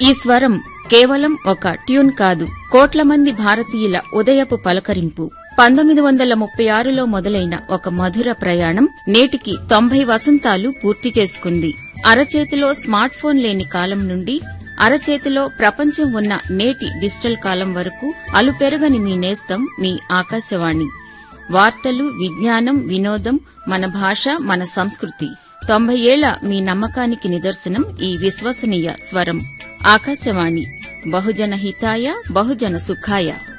ఈ స్వరం కేవలం ఒక ట్యూన్ కాదు కోట్ల మంది భారతీయుల ఉదయపు పలకరింపు పంతొమ్మిది వందల ముప్పై ఆరులో మొదలైన ఒక మధుర ప్రయాణం నేటికి తొంభై వసంతాలు పూర్తి చేసుకుంది అరచేతిలో స్మార్ట్ ఫోన్ లేని కాలం నుండి అరచేతిలో ప్రపంచం ఉన్న నేటి డిజిటల్ కాలం వరకు అలుపెరగని మీ నేస్తం మీ ఆకాశవాణి వార్తలు విజ్ఞానం వినోదం మన భాష మన సంస్కృతి తొంభై ఏళ్ల మీ నమ్మకానికి నిదర్శనం ఈ విశ్వసనీయ స్వరం ఆకాశవాణి బహుజన హితాయ బహుజన సుఖాయ